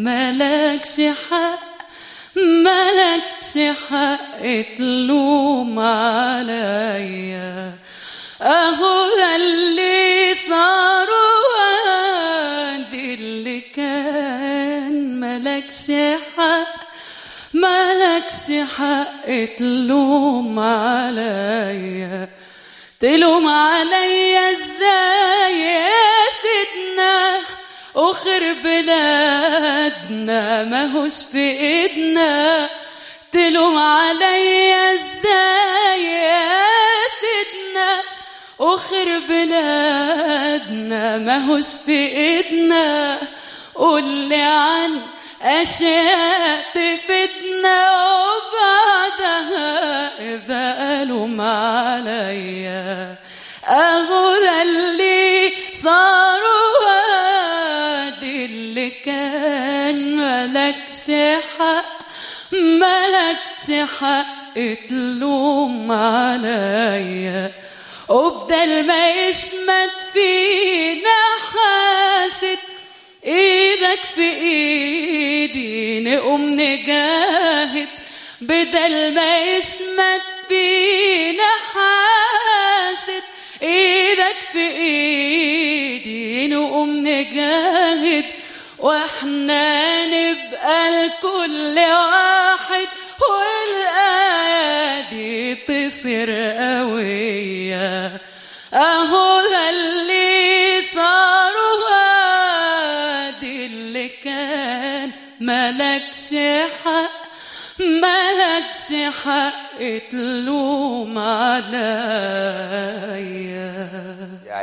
ملكش حق ملكش حق تلوم عليا اهو ده اللي صار وادي اللي كان ملكش حق ملكش حق تلوم عليا تلوم عليا ازاي يا سيدنا اخر بلادنا ماهوش في ايدنا تلوم عليا ازاي يا سيدنا اخر بلادنا ماهوش في ايدنا قولي عن اشياء تفتنا وبعدها بقالوا عليا اهو ده اللي صار وادي اللي كان ملكش حق ملكش حق تلوم عليا وبدل ما يشمت فينا حاسد ايدك في ايدي نقوم نجاهد بدل ما يشمت فينا حاسد ايدك في ايدي نقوم نجاهد واحنا نبقى لكل واحد والآية دي تصير قوية اهو ده اللي صار وادي اللي كان ملكش حق ملكش حق تلوم عليا